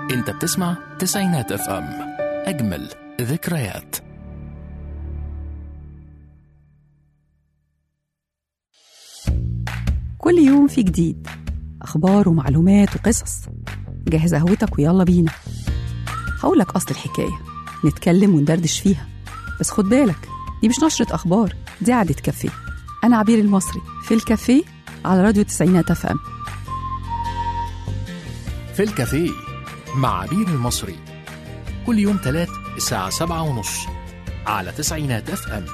انت بتسمع تسعينات اف ام اجمل ذكريات كل يوم في جديد أخبار ومعلومات وقصص جهز قهوتك ويلا بينا هقولك أصل الحكاية نتكلم وندردش فيها بس خد بالك دي مش نشرة أخبار دي قعدة كافيه أنا عبير المصري في الكافيه على راديو تسعينات اف ام في الكافيه مع عبير المصري كل يوم تلات الساعة سبعة ونص على تسعينات اف ام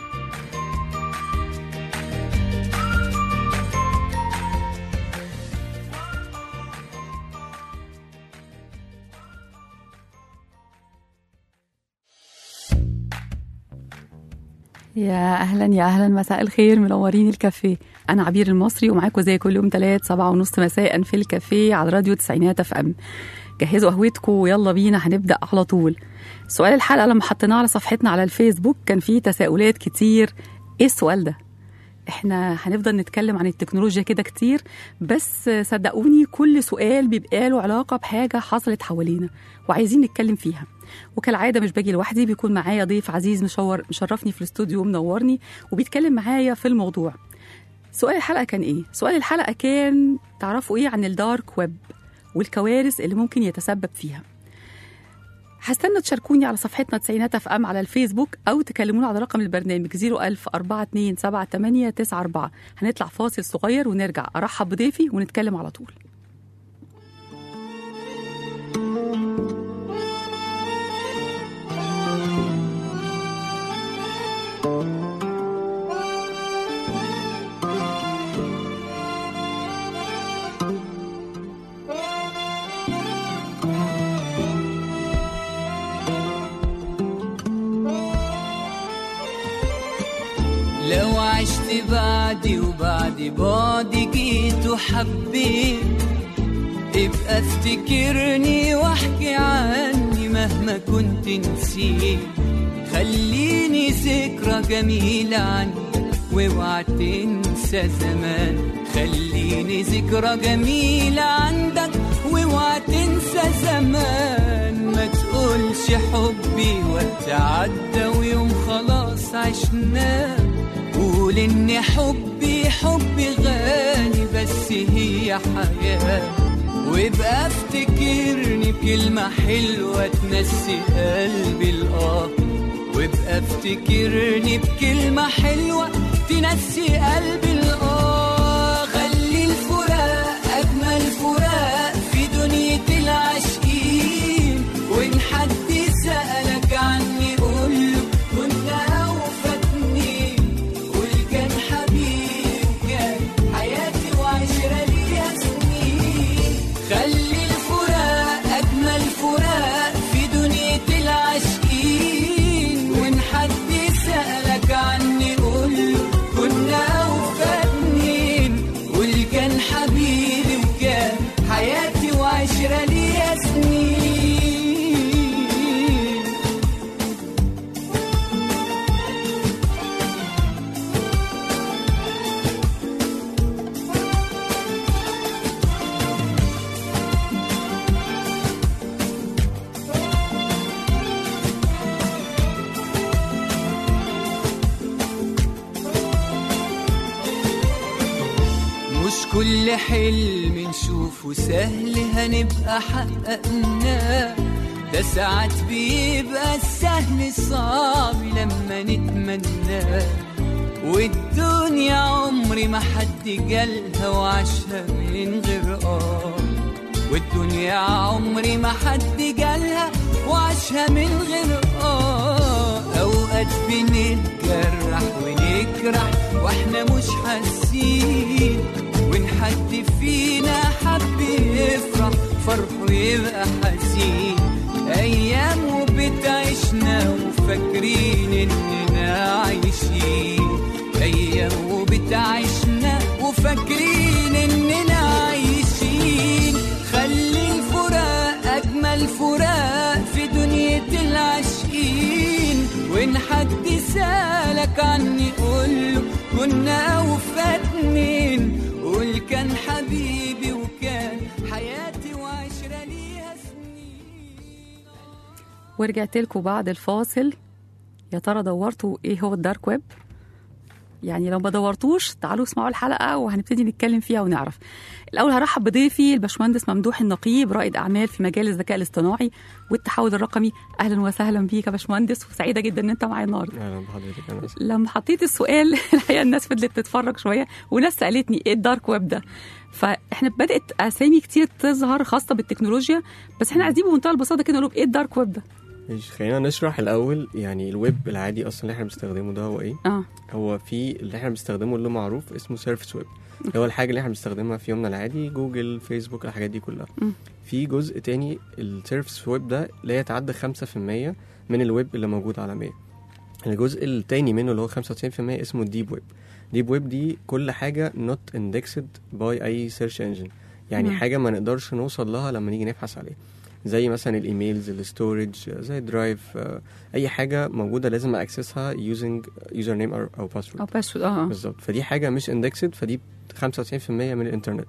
يا أهلا يا أهلا مساء الخير منورين الكافيه أنا عبير المصري ومعاكم زي كل يوم تلات سبعة ونص مساء في الكافيه على راديو تسعينات اف ام جهزوا قهوتكم ويلا بينا هنبدأ على طول سؤال الحلقة لما حطيناه على صفحتنا على الفيسبوك كان فيه تساؤلات كتير ايه السؤال ده؟ احنا هنفضل نتكلم عن التكنولوجيا كده كتير بس صدقوني كل سؤال بيبقى له علاقة بحاجة حصلت حوالينا وعايزين نتكلم فيها وكالعادة مش باجي لوحدي بيكون معايا ضيف عزيز مشور مشرفني في الاستوديو ومنورني وبيتكلم معايا في الموضوع سؤال الحلقة كان ايه؟ سؤال الحلقة كان تعرفوا ايه عن الدارك ويب والكوارث اللي ممكن يتسبب فيها هستنى تشاركوني على صفحتنا تسعينات اف ام على الفيسبوك او تكلمونا على رقم البرنامج 01000 427 هنطلع فاصل صغير ونرجع ارحب بضيفي ونتكلم على طول لو عشت بعدي وبعد بعدي جيت وحبيت ابقى افتكرني واحكي عني مهما كنت نسيت خليني ذكرى جميلة عني واوعى تنسى زمان خليني ذكرى جميلة عندك واوعى تنسى زمان ما تقولش حبي وقت عدى ويوم خلاص عشناه قول ان حبي حبي غالي بس هي حياة وابقى افتكرني بكلمة حلوة تنسي قلبي الآه وابقى افتكرني بكلمة حلوة تنسي قلبي الآه خلي الفراق أجمل فراق في دنيا العاشقين وإن حد سألك عني قوله كنا وفاتني قول كان حبيبي وكان حياتي وعشرة ليا سنين خلي الفراق أجمل فراق في دنيا العاشقين وإن حد سألك عني قوله كنا وفاتنين قول كان حبيبي وكان حياتي وعشرة ليا سنين مش كل حلم نشوفه سهل هنبقى حققناه ده ساعات بيبقى السهل صعب لما نتمناه والدنيا عمري ما حد جالها وعاشها من غير اه والدنيا عمري ما حد جالها وعاشها من غير اه اوقات بنتجرح ونجرح واحنا مش حاسين وان حد فينا حب يفرح فرحه يبقى حزين ايام وبتعيشنا وفاكرين اننا عايشين ايام وبتعيشنا وفاكرين اننا عايشين خلي الفراق اجمل فراق في دنيا العاشقين وان حد سالك عني قوله كنا وفاتنين قول كان حبيبي وكان حياتي وعشرة ليها سنين ورجعت لكم بعد الفاصل يا ترى دورتوا ايه هو الدارك ويب يعني لو ما دورتوش تعالوا اسمعوا الحلقه وهنبتدي نتكلم فيها ونعرف الاول هرحب بضيفي الباشمهندس ممدوح النقيب رائد اعمال في مجال الذكاء الاصطناعي والتحول الرقمي اهلا وسهلا بيك يا باشمهندس وسعيده جدا ان انت معايا النهارده اهلا بحضرتك انا اسف لما حطيت السؤال الحقيقه الناس فضلت تتفرج شويه وناس سالتني ايه الدارك ويب ده فاحنا بدات اسامي كتير تظهر خاصه بالتكنولوجيا بس احنا عايزين بمنتهى البساطه كده نقول ايه الدارك ويب ده ماشي خلينا نشرح الاول يعني الويب العادي اصلا اللي احنا بنستخدمه ده هو ايه اه هو في اللي احنا بنستخدمه اللي معروف اسمه سيرفيس ويب اللي هو الحاجه اللي احنا بنستخدمها في يومنا العادي جوجل فيسبوك الحاجات دي كلها مم. في جزء تاني السيرفيس ويب ده لا يتعدى 5% من الويب اللي موجود عالميا الجزء التاني منه اللي هو 95% اسمه الديب ويب ديب ويب دي كل حاجه not indexed by اي سيرش انجن يعني مم. حاجه ما نقدرش نوصل لها لما نيجي نبحث عليها زي مثلا الايميلز الستورج زي الدرايف آه، اي حاجه موجوده لازم اكسسها يوزنج يوزر نيم او او باسورد باسورد اه بالظبط فدي حاجه مش اندكسد فدي 95% من الانترنت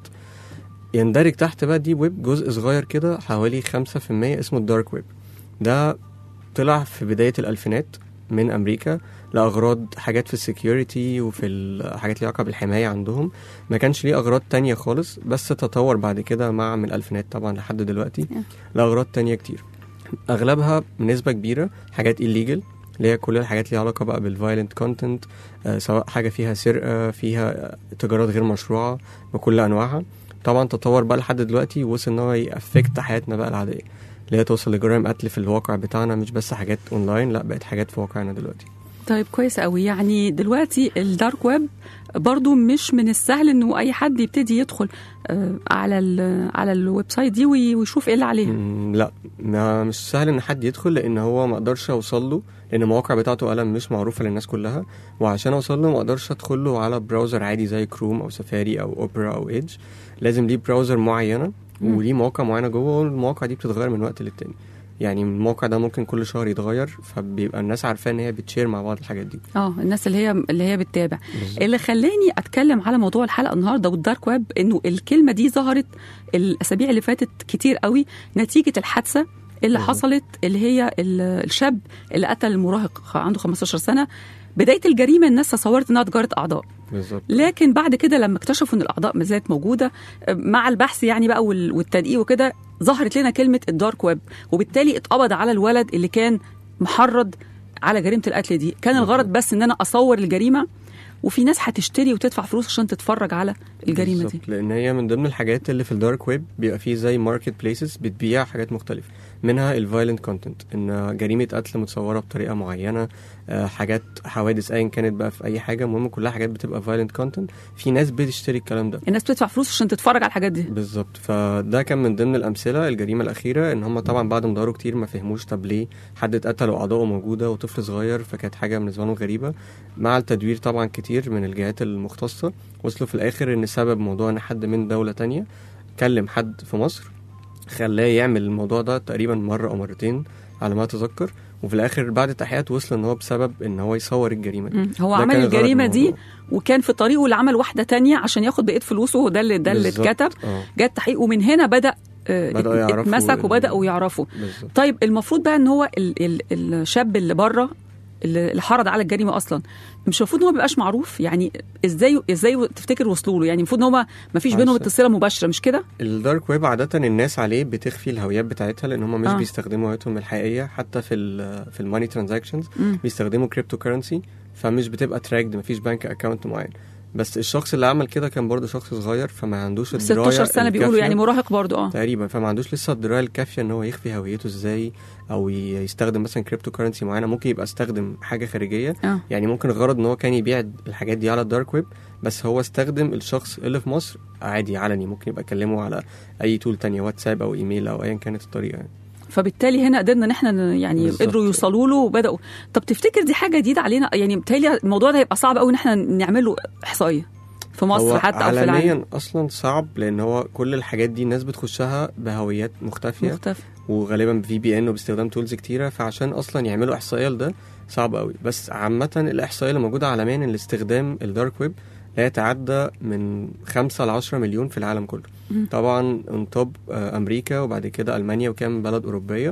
يندرج تحت بقى دي ويب جزء صغير كده حوالي 5% اسمه الدارك ويب ده طلع في بدايه الالفينات من امريكا لاغراض حاجات في السكيورتي وفي الحاجات اللي علاقه بالحمايه عندهم ما كانش ليه اغراض تانية خالص بس تطور بعد كده مع من الالفينات طبعا لحد دلوقتي لاغراض تانية كتير اغلبها بنسبه كبيره حاجات illegal اللي هي كل الحاجات اللي علاقه بقى بالفايلنت كونتنت سواء حاجه فيها سرقه فيها آه، تجارات غير مشروعه بكل انواعها طبعا تطور بقى لحد دلوقتي وصل ان هو يأفكت حياتنا بقى العاديه اللي هي توصل لجرائم قتل في الواقع بتاعنا مش بس حاجات اونلاين لا بقت حاجات في واقعنا دلوقتي طيب كويس قوي يعني دلوقتي الدارك ويب برضو مش من السهل انه اي حد يبتدي يدخل آه، على ال على الويب سايت دي وي- ويشوف ايه اللي عليها مم، لا ما مش سهل ان حد يدخل لان هو ما اقدرش اوصل له لان المواقع بتاعته قلم مش معروفه للناس كلها وعشان اوصل له ما اقدرش ادخل له على براوزر عادي زي كروم او سفاري او اوبرا او ايدج لازم ليه براوزر معينه مم. وليه مواقع معينه جوه والمواقع دي بتتغير من وقت للتاني يعني الموقع ده ممكن كل شهر يتغير فبيبقى الناس عارفاه ان هي بتشير مع بعض الحاجات دي اه الناس اللي هي اللي هي بتتابع بالظبط. اللي خلاني اتكلم على موضوع الحلقه النهارده والدارك ويب انه الكلمه دي ظهرت الاسابيع اللي فاتت كتير قوي نتيجه الحادثه اللي مظبوط. حصلت اللي هي ال- الشاب اللي قتل المراهق عنده 15 سنه بدايه الجريمه الناس تصورت انها تجاره اعضاء بالظبط لكن بعد كده لما اكتشفوا ان الاعضاء ما زالت موجوده مع البحث يعني بقى وال- والتدقيق وكده ظهرت لنا كلمه الدارك ويب وبالتالي اتقبض على الولد اللي كان محرض على جريمه القتل دي كان الغرض بس ان انا اصور الجريمه وفي ناس هتشتري وتدفع فلوس عشان تتفرج على الجريمه دي بالظبط، لان هي من ضمن الحاجات اللي في الدارك ويب بيبقى فيه زي ماركت بليسز بتبيع حاجات مختلفه منها الفايلنت كونتنت ان جريمه قتل متصوره بطريقه معينه آه، حاجات حوادث ايا كانت بقى في اي حاجه المهم كلها حاجات بتبقى فايلنت كونتنت في ناس بتشتري الكلام ده الناس بتدفع فلوس عشان تتفرج على الحاجات دي بالظبط فده كان من ضمن الامثله الجريمه الاخيره ان هم طبعا بعد ما داروا كتير ما فهموش طب ليه حد اتقتل واعضائه موجوده وطفل صغير فكانت حاجه بالنسبه لهم غريبه مع التدوير طبعا كتير من الجهات المختصه وصلوا في الاخر ان سبب موضوع ان حد من دوله تانية كلم حد في مصر خلاه يعمل الموضوع ده تقريبا مره او مرتين على ما اتذكر وفي الاخر بعد التحقيقات وصلوا ان هو بسبب ان هو يصور الجريمه دي مم. هو ده عمل كان الغرض من الجريمه دي الموضوع. وكان في طريقه لعمل واحده تانية عشان ياخد بقيه فلوسه وده اللي ده اللي بالظبط. اتكتب اه جاء التحقيق ومن هنا بدا آه، بدأوا يعرفوا اتمسك ال- وبداوا يعرفوا بالظبط طيب المفروض بقى ان هو ال ال الشاب اللي بره اللي اللي حرض على الجريمه اصلا مش المفروض ان هو ما بيبقاش معروف يعني ازاي ازاي تفتكر وصلوا له يعني المفروض ان هو ما فيش بينهم عشان- اتصال مباشره مش كده الدارك ويب عادة الناس عليه بتخفي الهويات بتاعتها لان هم مش آه. آه. بيستخدموا هويتهم الحقيقية حتى في ال في الماني ترانزاكشنز مم. بيستخدموا كريبتو كرنسي فمش بتبقى تراكد مفيش بنك اكونت معين بس الشخص اللي عمل كده كان برضه شخص صغير فما عندوش الدراية 16 سنه بيقولوا الكافية. يعني مراهق برضو اه تقريبا فما عندوش لسه الدرايه الكافيه ان هو يخفي هويته ازاي او ي- يستخدم مثلا كريبتو كرنسي معينه ممكن يبقى استخدم حاجه خارجيه اه يعني ممكن الغرض ان هو كان يبيع الحاجات دي على الدارك ويب بس هو استخدم الشخص اللي في مصر عادي علني ممكن يبقى كلمه على اي تول تانية واتساب او ايميل او ايا كانت الطريقه يعني. فبالتالي هنا قدرنا ان احنا ن- يعني بالظبط. قدروا يوصلوا له وبداوا طب تفتكر دي حاجه جديده علينا يعني بتهيألي الموضوع ده هيبقى صعب قوي ان احنا نعمل له احصائيه في مصر هو حتى او في العالم عالميا اصلا صعب لان هو كل الحاجات دي الناس بتخشها بهويات مختفيه مختفي وغالبا في بي ان وباستخدام تولز كتيره فعشان اصلا يعملوا احصائيه لده صعب قوي بس عامه الاحصائيه اللي موجوده عالميا ان الاستخدام الدارك ويب لا يتعدى من 5 ل 10 مليون في العالم كله مم. طبعا اون توب امريكا وبعد كده المانيا وكام بلد اوروبيه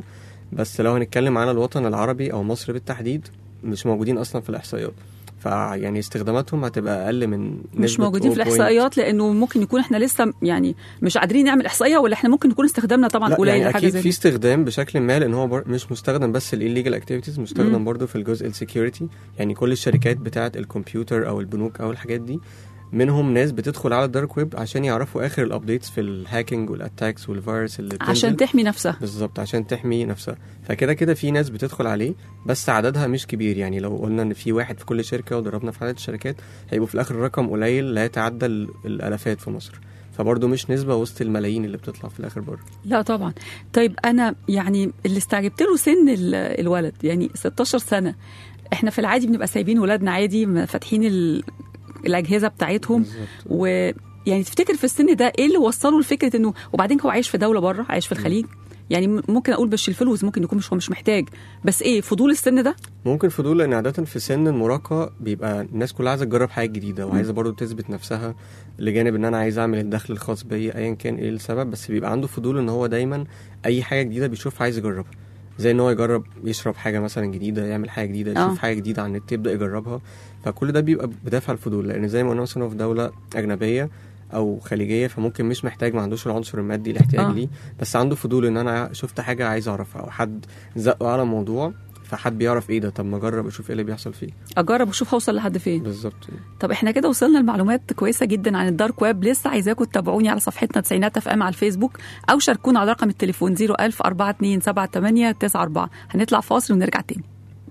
بس لو هنتكلم عن الوطن العربي او مصر بالتحديد مش موجودين اصلا في الاحصائيات فيعني استخداماتهم هتبقى اقل من مش نسبة موجودين في 0.0. الاحصائيات لانه ممكن يكون احنا لسه يعني مش قادرين نعمل احصائيه ولا احنا ممكن يكون استخدامنا طبعا لا قليل يعني لحاجه اكيد زي في دي. استخدام بشكل ما لان هو بر... مش مستخدم بس للليجل اكتيفيتيز مستخدم مم. برضه في الجزء السكيورتي يعني كل الشركات بتاعه الكمبيوتر او البنوك او الحاجات دي منهم ناس بتدخل على الدارك ويب عشان يعرفوا اخر الابديتس في الهاكينج والاتاكس والفيروس اللي عشان بتنزل. تحمي نفسها بالظبط عشان تحمي نفسها فكده كده في ناس بتدخل عليه بس عددها مش كبير يعني لو قلنا ان في واحد في كل شركه وضربنا في عدد الشركات هيبقوا في الاخر رقم قليل لا يتعدى ال- الالافات في مصر فبرضه مش نسبه وسط الملايين اللي بتطلع في الاخر بره لا طبعا طيب انا يعني اللي استعجبت له سن ال- الولد يعني 16 سنه احنا في العادي بنبقى سايبين ولادنا عادي م- فاتحين ال- الاجهزه بتاعتهم بالظبط و يعني تفتكر في السن ده ايه اللي وصله لفكره انه وبعدين هو عايش في دوله بره عايش في الخليج يعني م- ممكن اقول بس الفلوس ممكن يكون مش هو مش محتاج بس ايه فضول السن ده ممكن فضول لان عاده في سن المراهقه بيبقى الناس كلها عايزه تجرب حاجه جديده وعايزه برضه تثبت نفسها لجانب ان انا عايز اعمل الدخل الخاص بيا ايا كان ايه السبب بس بيبقى عنده فضول ان هو دايما اي حاجه جديده بيشوفها عايز يجربها زي ان هو يجرب يشرب حاجه مثلا جديده يعمل حاجه جديده آه. يشوف حاجه جديده على النت يبدا يجربها فكل ده بيبقى بدافع الفضول لان زي ما قلنا مثلا هو في دوله اجنبيه او خليجيه فممكن مش محتاج ما عندوش العنصر المادي الاحتياج آه. ليه بس عنده فضول ان انا شفت حاجه عايز اعرفها او حد زقه على موضوع فحد يعرف ايه ده طب ما اجرب اشوف ايه اللي بيحصل فيه اجرب واشوف هوصل لحد فين بالظبط طب احنا كده وصلنا لمعلومات كويسه جدا عن الدارك ويب لسه عايزاكم تتابعوني على صفحتنا تسعينات اف ام على الفيسبوك او شاركونا على رقم التليفون 01000 4278 94 هنطلع فاصل ونرجع تاني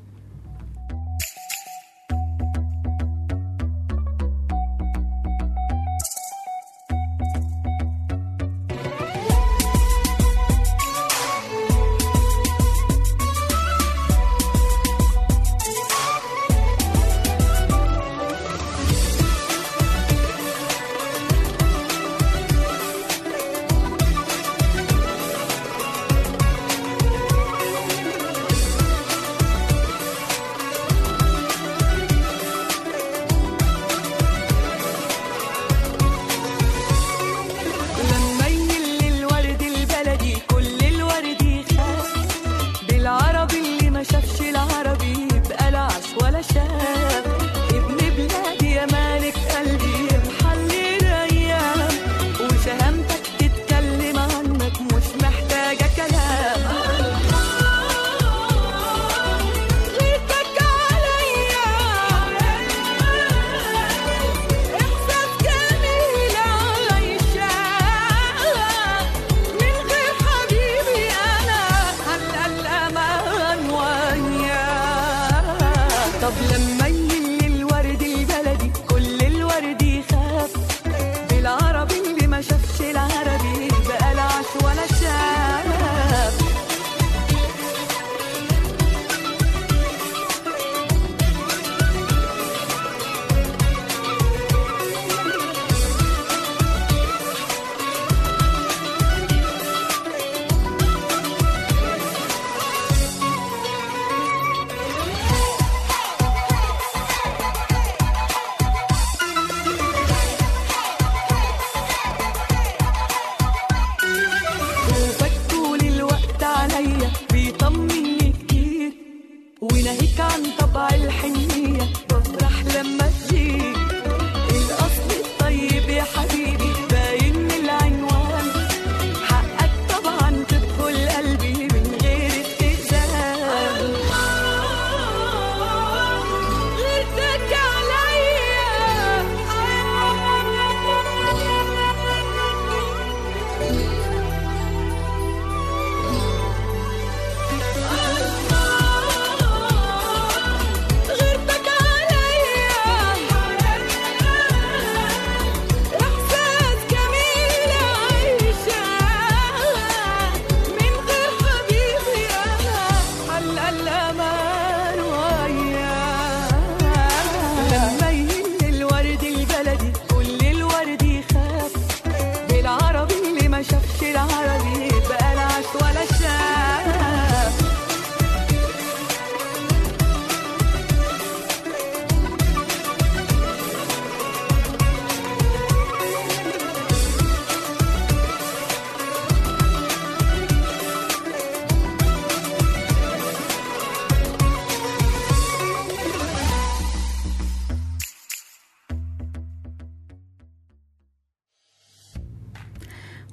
لما يمل الورد البلدي كل الورد يخاف بالعربي اللي ما شافش العربي يبقى لا عاش ولا شاف ابن بلادي يا مالك قلبي محلي الايام وشهامتك تتكلم عنك مش محتاجه كلام غيرتك عليا إحساس جميل عايشة من غير حبيبي أنا هلقى الأمان وياه طب لما يمل الورد البلدي كل الورد يخاف بالعربي اللي ما شافش العربي بقى لا عاش ولا شاف خوفك طول الوقت عليا بيطمني كتير وناهيك عن طبع الحنية بفرح لما تجيك الأصل الطيب يا حبيبي باين من العنوان حقك طبعا تدخل قلبي من غير استئذان غيرتك غيرتك عليا إحساس جميل عايشة من غير حبيبي أنا حلقى الأمان وياه لما يهل الورد البلدي كل الورد يخاف بالعربي اللي ما شافش العربي بقى لا عاش ولا شاف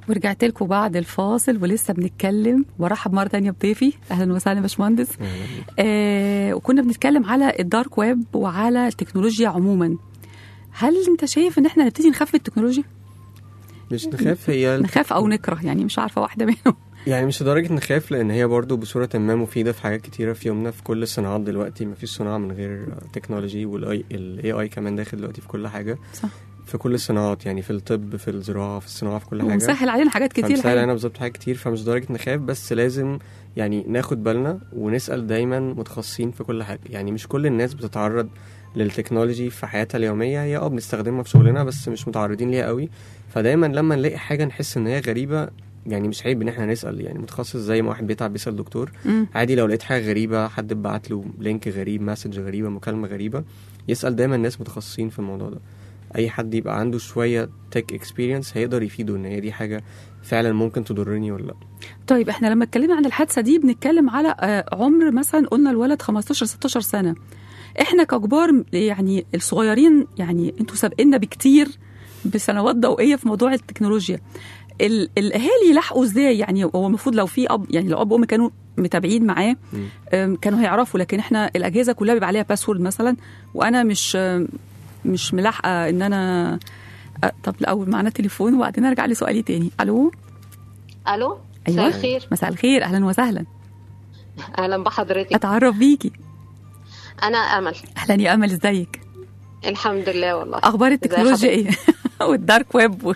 ورجعت لكم بعد الفاصل ولسه بنتكلم برحب مره تانية بضيفي اهلا وسهلا يا باشمهندس آه وكنا بنتكلم على الدارك ويب وعلى التكنولوجيا عموما هل انت شايف ان احنا نبتدي نخاف من التكنولوجيا مش نخاف هي نخاف او نكره يعني مش عارفه واحده منهم يعني مش لدرجة نخاف لأن هي برضو بصورة ما مفيدة في حاجات كتيرة في يومنا في كل الصناعات دلوقتي مفيش صناعة من غير تكنولوجي والاي الاي اي كمان داخل دلوقتي في كل حاجة صح في كل الصناعات يعني في الطب في الزراعة في الصناعة في كل حاجة ومسهل علينا حاجات كتير فمسهل الحقيقة. علينا بالظبط حاجات كتير فمش لدرجة نخاف بس لازم يعني ناخد بالنا ونسأل دايما متخصصين في كل حاجة يعني مش كل الناس بتتعرض للتكنولوجي في حياتها اليومية هي اه بنستخدمها في شغلنا بس مش متعرضين ليها قوي فدايما لما نلاقي حاجة نحس ان هي غريبة يعني مش عيب ان احنا نسأل يعني متخصص زي ما واحد بيتعب بيسأل دكتور مم. عادي لو لقيت حاجة غريبة حد بعت له لينك غريب مسج غريبة مكالمة غريبة يسأل دايما ناس متخصصين في الموضوع ده اي حد يبقى عنده شوية تك اكسبيرينس هيقدر يفيده ان هي دي حاجة فعلا ممكن تضرني ولا لا طيب احنا لما اتكلمنا عن الحادثه دي بنتكلم على آه، عمر مثلا قلنا الولد 15 16 سنه احنا ككبار يعني الصغيرين يعني انتوا سابقنا بكتير بسنوات ضوئيه في موضوع التكنولوجيا ال- الاهالي يلاحقوا ازاي يعني هو المفروض لو في اب يعني لو اب وام كانوا متابعين معاه مم. آم، كانوا هيعرفوا لكن احنا الاجهزه كلها بيبقى عليها باسورد مثلا وانا مش آم، مش ملاحقه ان انا آه، طب الاول معانا تليفون وبعدين ارجع لسؤالي تاني الو الو أيوة. مساء الخير مساء الخير اهلا وسهلا اهلا بحضرتك اتعرف بيكي انا امل اهلا يا امل ازيك الحمد لله والله اخبار التكنولوجيا ايه والدارك ويب و...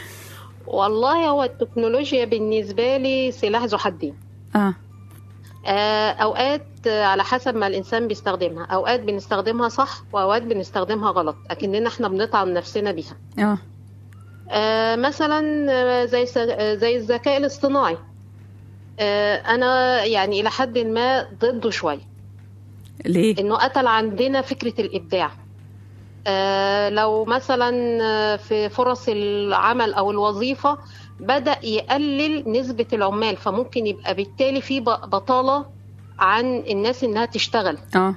والله هو التكنولوجيا بالنسبه لي سلاح ذو حدين اه آه، اوقات آه، على حسب ما الانسان بيستخدمها اوقات بنستخدمها صح واوقات بنستخدمها غلط اكننا احنا بنطعن نفسنا بيها اه آه، مثلا آه، زي س- آه، زي الذكاء الاصطناعي آه، انا يعني الى حد ما ضده شويه ليه انه قتل عندنا فكره الابداع آه لو مثلا آه، في فرص العمل او الوظيفه بدا يقلل نسبه العمال فممكن يبقى بالتالي في ب- بطاله عن الناس انها تشتغل اه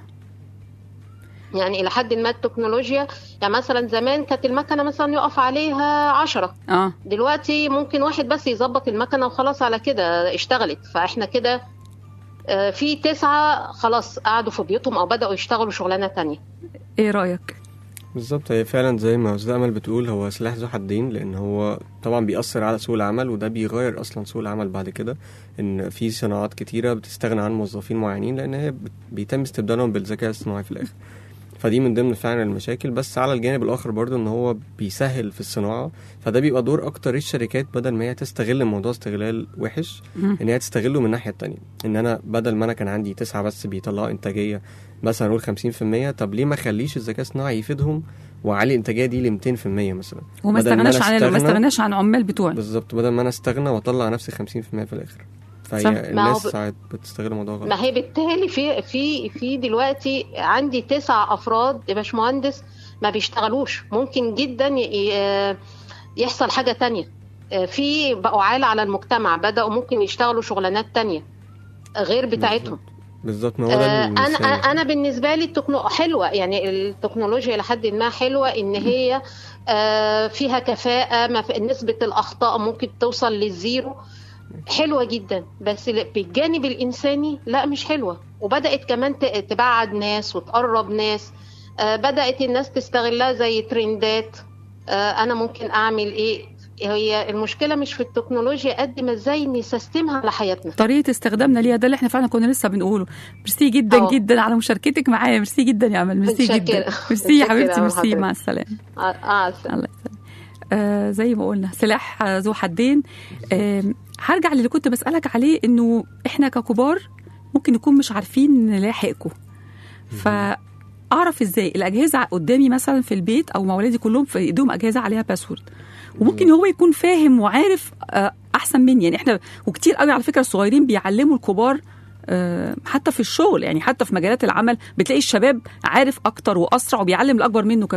يعني الى حد ما التكنولوجيا يعني مثلا زمان كانت المكنه مثلا يقف عليها عشرة اه دلوقتي ممكن واحد بس يظبط المكنه وخلاص على كده اشتغلت فاحنا كده آه، في تسعة خلاص قعدوا في بيوتهم أو بدأوا يشتغلوا شغلانة تانية ايه رايك بالظبط هي فعلا زي ما استاذ امل بتقول هو سلاح ذو حدين لان هو طبعا بيأثر على سوق العمل وده بيغير اصلا سوق العمل بعد كده ان في صناعات كتيره بتستغنى عن موظفين معينين لان هي بت- بيتم استبدالهم بالذكاء الصناعي في الاخر فدي من ضمن فعلا المشاكل بس على الجانب الاخر برضو ان هو بيسهل في الصناعه فده بيبقى دور اكتر الشركات بدل ما هي تستغل الموضوع استغلال وحش مم. ان هي تستغله من الناحيه التانية ان انا بدل ما انا كان عندي تسعة بس بيطلعوا انتاجيه مثلا نقول 50% طب ليه ما اخليش الذكاء الصناعي يفيدهم واعلي الانتاجيه دي ل 200% مثلا وما بدل ما استغناش أنا عن ما أستغنى- استغناش عن عمال بتوعي بالظبط بدل ما انا استغنى واطلع نفسي 50% في الاخر صح. فهي ما هو الناس ب- ساعات بتستغل الموضوع غلط ما هي بالتالي في في في دلوقتي عندي تسع افراد يا باشمهندس ما بيشتغلوش ممكن جدا ي- ي- يحصل حاجه تانية في بقوا عالة على المجتمع بدأوا ممكن يشتغلوا شغلانات تانية غير بتاعتهم بالظبط ما هو ده آه، انا المثال. انا بالنسبه لي التكنو حلوه يعني التكنولوجيا لحد ما حلوه ان هي آه، فيها كفاءه ما في نسبه الاخطاء ممكن توصل للزيرو حلوه جدا بس ل- بالجانب الانساني لا مش حلوه وبدات كمان ت- تبعد ناس وتقرب ناس آه، بدات الناس تستغلها زي ترندات آه، انا ممكن اعمل ايه هي المشكله مش في التكنولوجيا قد ما ازاي نسيستمها على حياتنا طريقه استخدامنا ليها ده اللي احنا فعلا كنا لسه بنقوله ميرسي جدا أه. جدا على مشاركتك معايا ميرسي جدا يا امل ميرسي متشكرة. جدا ميرسي يا متشكرة حبيبتي يا ميرسي حضرتك. مع السلامه اه, آه السلام. الله يسلمك آه زي ما قلنا سلاح آه، ذو حدين آه هرجع للي كنت بسألك عليه انه احنا ككبار ممكن نكون مش عارفين نلاحقكم فاعرف ازاي الاجهزه قدامي مثلا في البيت او اولادي كلهم في ايديهم اجهزه عليها باسورد وممكن هو يكون فاهم وعارف آه احسن مني يعني احنا وكتير قوي على فكره الصغيرين بيعلموا الكبار آه، حتى في الشغل يعني حتى في مجالات العمل بتلاقي الشباب عارف اكتر واسرع وبيعلم الاكبر منه كمان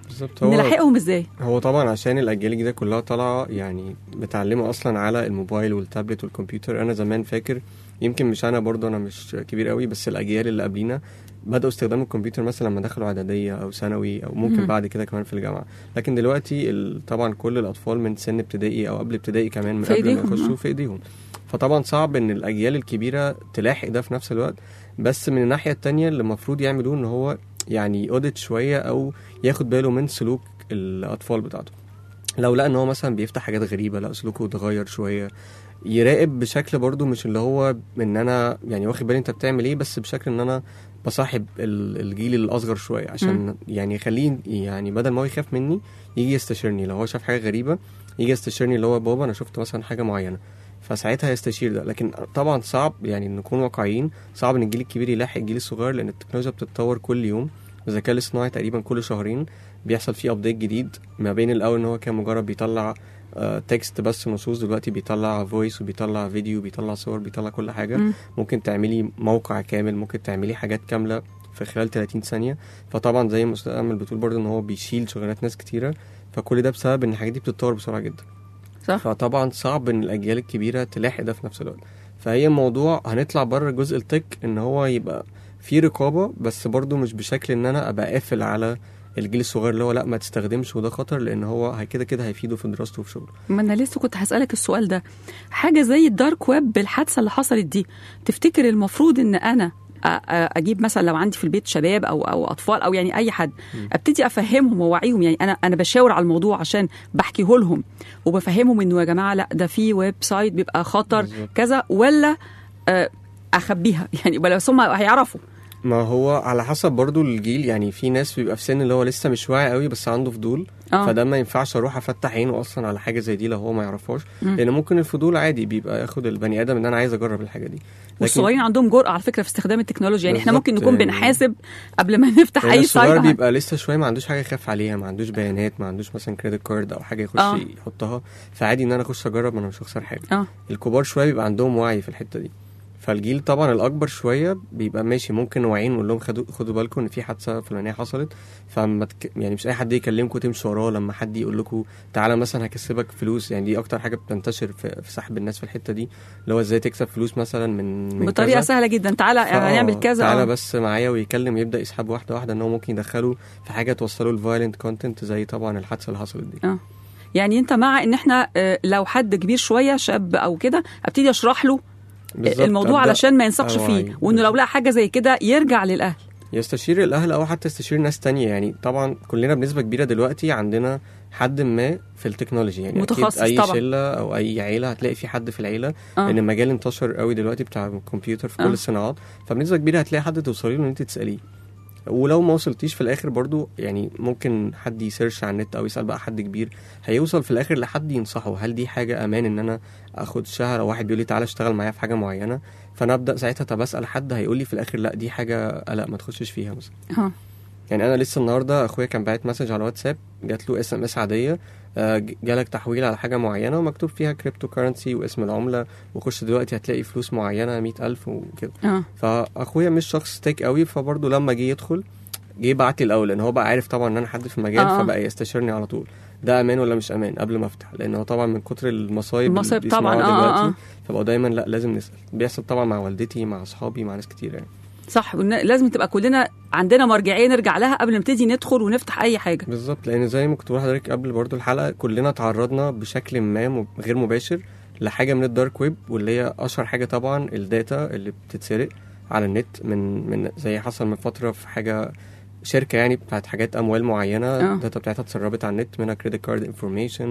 بالظبط هو نلحقهم ازاي هو طبعا عشان الاجيال الجديده كلها طالعه يعني متعلمه اصلا على الموبايل والتابلت والكمبيوتر انا زمان فاكر يمكن مش انا برضه انا مش كبير قوي بس الاجيال اللي قبلينا بداوا استخدام الكمبيوتر مثلا لما دخلوا اعداديه او ثانوي او ممكن مهم. بعد كده كمان في الجامعه لكن دلوقتي ال- طبعا كل الاطفال من سن ابتدائي او قبل ابتدائي كمان من في قبل ما إيديهم، يخشوا آه. في ايديهم فطبعا صعب ان الاجيال الكبيره تلاحق ده في نفس الوقت بس من الناحيه التانية اللي المفروض يعملوه ان هو يعني اوديت شويه او ياخد باله من سلوك الاطفال بتاعته لو لقى ان هو مثلا بيفتح حاجات غريبه لا سلوكه اتغير شويه يراقب بشكل برضو مش اللي هو ان انا يعني واخد بالي انت بتعمل ايه بس بشكل ان انا بصاحب ال- الجيل الاصغر شويه عشان مم. يعني يخليه يعني بدل ما هو يخاف مني يجي يستشيرني لو هو شاف حاجه غريبه يجي يستشيرني اللي هو بابا انا شفت مثلا حاجه معينه فساعتها يستشير ده لكن طبعا صعب يعني نكون واقعيين صعب ان الجيل الكبير يلاحق الجيل الصغير لان التكنولوجيا بتتطور كل يوم الذكاء الاصطناعي تقريبا كل شهرين بيحصل فيه ابديت جديد ما بين الاول ان هو كان مجرد بيطلع تكست بس نصوص دلوقتي بيطلع فويس وبيطلع فيديو بيطلع صور بيطلع كل حاجه مم. ممكن تعملي موقع كامل ممكن تعملي حاجات كامله في خلال 30 ثانيه فطبعا زي ما استاذ امل بتقول برضو ان هو بيشيل شغلانات ناس كتيره فكل ده بسبب ان الحاجات دي بتتطور بسرعه جدا صح فطبعا صعب ان الاجيال الكبيره تلاحق ده في نفس الوقت فهي موضوع هنطلع بره جزء التك ان هو يبقى في رقابه بس برضو مش بشكل ان انا ابقى قافل على الجيل الصغير اللي هو لا ما تستخدمش وده خطر لان هو هي- كده كده هيفيده في دراسته وفي شغله ما انا لسه كنت هسألك السؤال ده حاجة زي الدارك ويب بالحادثة اللي حصلت دي تفتكر المفروض ان انا أ- أ- اجيب مثلا لو عندي في البيت شباب او او اطفال او يعني اي حد ابتدي افهمهم واوعيهم يعني انا انا بشاور على الموضوع عشان بحكيه لهم وبفهمهم انه يا جماعه لا ده في ويب سايت بيبقى خطر بالظبط. كذا ولا آه، اخبيها يعني ولا بس هم هيعرفوا ما هو على حسب برضو الجيل يعني في ناس بيبقى في سن اللي هو لسه مش واعي قوي بس عنده فضول اه فده ما ينفعش اروح افتح عينه اصلا على حاجه زي دي لو هو ما يعرفهاش مم. لان ممكن الفضول عادي بيبقى ياخد البني ادم ان انا عايز اجرب الحاجه دي والصغيرين عندهم جرأة على فكرة في استخدام التكنولوجيا يعني احنا بالظبط، ممكن نكون يعني- بنحاسب قبل ما نفتح لأن اي الصغير سايت بيبقى لسه شويه ما عندوش حاجه يخاف عليها ما عندوش بيانات ما عندوش مثلا كريدت كارد او حاجه يخش آه. يحطها فعادي ان انا اخش اجرب ما انا مش هخسر حاجه اه الكبار شويه بيبقى عندهم وعي في الحته دي فالجيل طبعا الاكبر شويه بيبقى ماشي ممكن واعيين نقول لهم خدوا خدوا بالكم ان في حادثه فلانيه حصلت فما تك... يعني مش اي حد يكلمكم تمشوا وراه لما حد يقول لكم تعالى مثلا هكسبك فلوس يعني دي اكتر حاجه بتنتشر في, في سحب الناس في الحته دي اللي هو ازاي تكسب فلوس مثلا من, من بطريقة كذا. سهلة جدا تعالى فآه، هنعمل كذا تعالى آه. بس معايا ويكلم يبدا يسحب واحده واحده ان هو ممكن يدخله في حاجه توصله لفايلنت كونتنت زي طبعا الحادثه اللي حصلت دي يعني انت مع ان احنا آه، لو حد كبير شويه شاب او كده ابتدي اشرح له بالظبط، الموضوع أبدأ علشان ما ينسقش أوعي. فيه وانه لو لقى حاجه زي كده يرجع للاهل يستشير الاهل او حتى يستشير ناس تانية يعني طبعا كلنا بنسبه كبيره دلوقتي عندنا حد ما في التكنولوجي يعني متخصص أكيد اي طبعا. شله او اي عيله هتلاقي في حد في العيله آه. لان المجال انتشر قوي دلوقتي بتاع الكمبيوتر في آه. كل الصناعات فبنسبه كبيره هتلاقي حد توصلي له ان انت تساليه ولو ما وصلتيش في الاخر برضو يعني ممكن حد يسيرش على النت او يسال بقى حد كبير هيوصل في الاخر لحد ينصحه هل دي حاجه امان ان انا اخد شهر او واحد بيقول لي تعالى اشتغل معايا في حاجه معينه فانا ابدا ساعتها طب اسال حد هيقول لي في الاخر لا دي حاجه لا ما تخشش فيها مثلا اه يعني انا لسه النهارده اخويا كان باعت مسج على واتساب جات له اس ام اس عاديه آه، ج- جالك تحويل على حاجه معينه ومكتوب فيها كريبتو كرنسي واسم العمله وخش دلوقتي هتلاقي فلوس معينه مئة ألف وكده اه فاخويا مش شخص تك قوي فبرضه لما جه يدخل جه بعت لي الاول لان هو بقى عارف طبعا ان انا حد في المجال آه. فبقى يستشيرني على طول ده امان ولا مش امان قبل ما افتح لان هو طبعا من كتر المصايب اللي المصايب طبعاً، بيسمعوها آه، آه، دلوقتي آه. فبقوا دايما لا لازم نسال بيحصل طبعا مع والدتي مع اصحابي مع ناس كتير يعني صح ون- لازم تبقى كلنا عندنا مرجعيه نرجع لها قبل ما نبتدي ندخل ونفتح اي حاجه بالظبط لان زي ما كنت بقول لحضرتك قبل برضو الحلقه كلنا تعرضنا بشكل ما م- غير مباشر لحاجه من الدارك ويب واللي هي اشهر حاجه طبعا الداتا اللي بتتسرق على النت من من زي حصل من فتره في حاجه شركه يعني بتاعت حاجات اموال معينه آه. الداتا بتاعتها اتسربت على النت منها كريدت كارد انفورميشن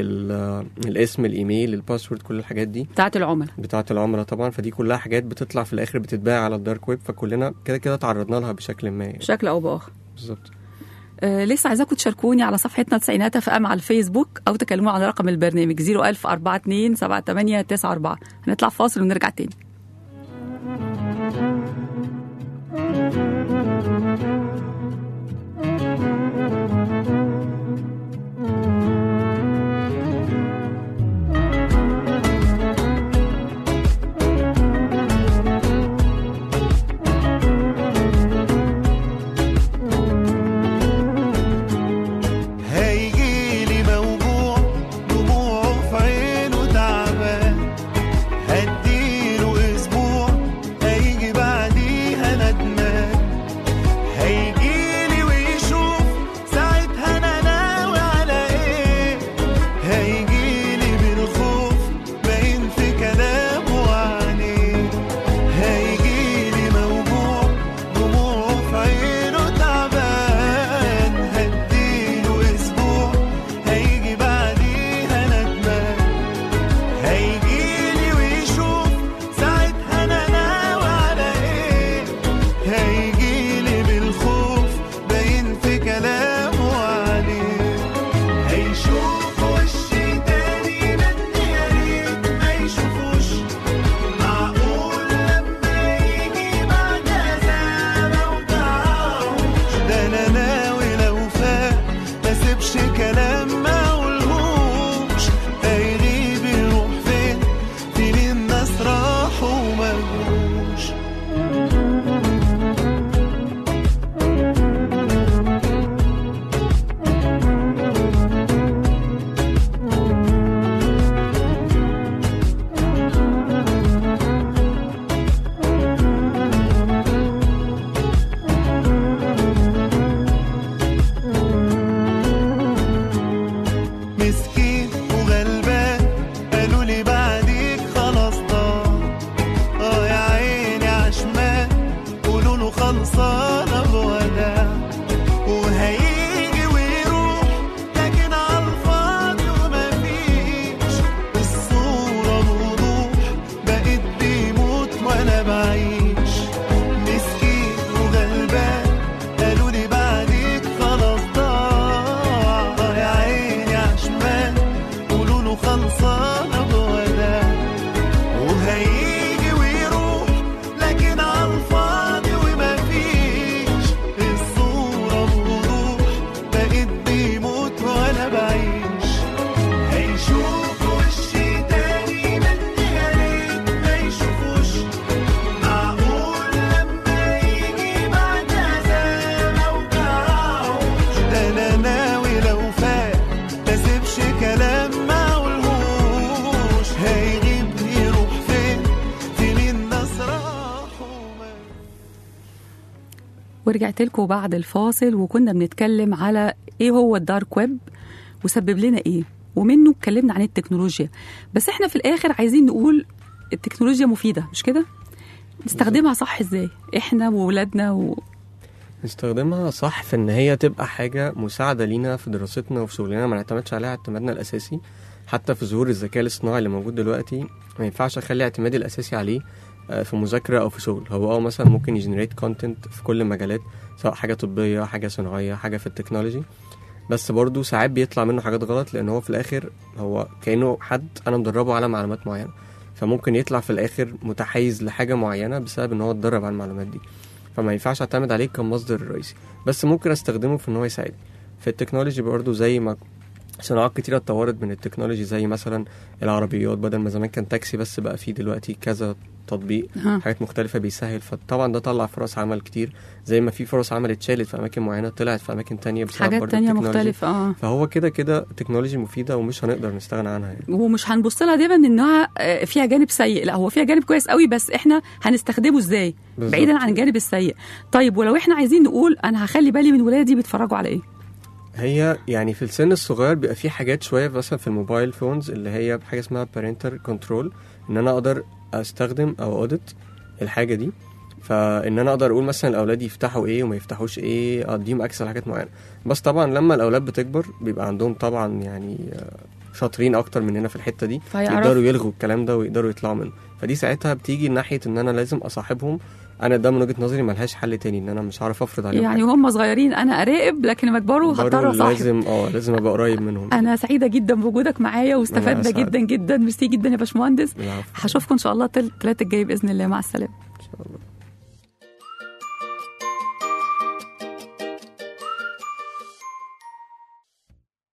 الاسم الايميل الباسورد كل الحاجات دي بتاعت العملاء بتاعه العملاء طبعا فدي كلها حاجات بتطلع في الاخر بتتباع على الدارك ويب فكلنا كده كده تعرضنا لها بشكل ما يعني. بشكل او باخر بالظبط آه لسه عايزاكم تشاركوني على صفحتنا تسعينات اف ام على الفيسبوك او تكلموا على رقم البرنامج 01000 42 78 94 هنطلع فاصل ونرجع تاني ورجعت لكم بعد الفاصل وكنا بنتكلم على ايه هو الدارك ويب وسبب لنا ايه ومنه اتكلمنا عن التكنولوجيا بس احنا في الاخر عايزين نقول التكنولوجيا مفيده مش كده نستخدمها صح ازاي احنا وولادنا و... نستخدمها صح في ان هي تبقى حاجه مساعده لينا في دراستنا وفي شغلنا ما نعتمدش عليها اعتمادنا الاساسي حتى في ظهور الذكاء الاصطناعي اللي موجود دلوقتي ما ينفعش اخلي اعتمادي الاساسي عليه آه، في مذاكره او في شغل هو اه مثلا ممكن يجنريت كونتنت في كل المجالات سواء حاجه طبيه حاجه صناعيه حاجه في التكنولوجي بس برضه ساعات بيطلع منه حاجات غلط لان هو في الاخر هو كانه حد انا مدربه على معلومات معينه فممكن يطلع في الاخر متحيز لحاجه معينه بسبب ان هو اتدرب على المعلومات دي فما ينفعش اعتمد عليه كمصدر رئيسي بس ممكن استخدمه في ان هو يساعدني في التكنولوجي برضه زي ما صناعات كتيرة اتطورت من التكنولوجي زي مثلا العربيات بدل ما زمان كان تاكسي بس بقى فيه دلوقتي كذا تطبيق ها. حاجات مختلفة بيسهل فطبعا ده طلع فرص عمل كتير زي ما في فرص عمل اتشالت في أماكن معينة طلعت في أماكن تانية بسبب حاجات برضه تانية التكنولوجي. مختلفة اه فهو كده كده التكنولوجي مفيدة ومش هنقدر نستغنى عنها يعني ومش هنبص لها دايما انها آه، فيها جانب سيء لا هو فيها جانب كويس قوي بس احنا هنستخدمه ازاي بالظبط. بعيدا عن الجانب السيء طيب ولو احنا عايزين نقول انا هخلي بالي من ولادي بيتفرجوا على ايه هي يعني في السن الصغير بيبقى في حاجات شويه مثلا في الموبايل فونز اللي هي حاجه اسمها parental كنترول ان انا اقدر استخدم او اودت الحاجه دي فان انا اقدر اقول مثلا الاولاد يفتحوا ايه وما يفتحوش ايه اديهم اكسس على حاجات معينه بس طبعا لما الاولاد بتكبر بيبقى عندهم طبعا يعني آه، شاطرين اكتر مننا في الحته دي فيعرف- يقدروا يلغوا الكلام ده ويقدروا يطلعوا منه فدي ساعتها بتيجي ناحيه ان انا لازم اصاحبهم انا ده من وجهه نظري ملهاش حل تاني ان انا مش هعرف افرض عليهم يعني حاجة. هم صغيرين انا اراقب لكن لما يكبروا برضه هضطر اصاحب لازم اه لازم ابقى قريب منهم انا سعيده جدا بوجودك معايا واستفدنا أسعد. جدا جدا ميرسي جدا يا باشمهندس العفو. هشوفكم ان شاء الله الثلاث الجاي باذن الله مع السلامه ان شاء الله